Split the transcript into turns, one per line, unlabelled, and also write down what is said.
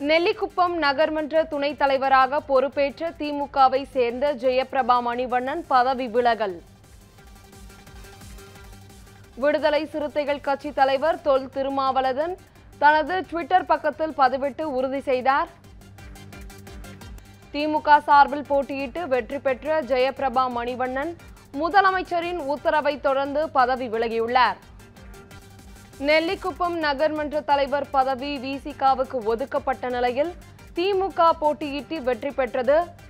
நெல்லிக்குப்பம் நகர்மன்ற துணைத் தலைவராக பொறுப்பேற்ற திமுகவை சேர்ந்த ஜெயபிரபா மணிவண்ணன் பதவி விலகல் விடுதலை சிறுத்தைகள் கட்சி தலைவர் தொல் திருமாவளவன் தனது ட்விட்டர் பக்கத்தில் பதிவிட்டு உறுதி செய்தார் திமுக சார்பில் போட்டியிட்டு வெற்றி பெற்ற ஜெயபிரபா மணிவண்ணன் முதலமைச்சரின் உத்தரவை தொடர்ந்து பதவி விலகியுள்ளார் நெல்லிக்குப்பம் நகர்மன்ற தலைவர் பதவி விசிகாவுக்கு ஒதுக்கப்பட்ட நிலையில் திமுக போட்டியிட்டு வெற்றி பெற்றது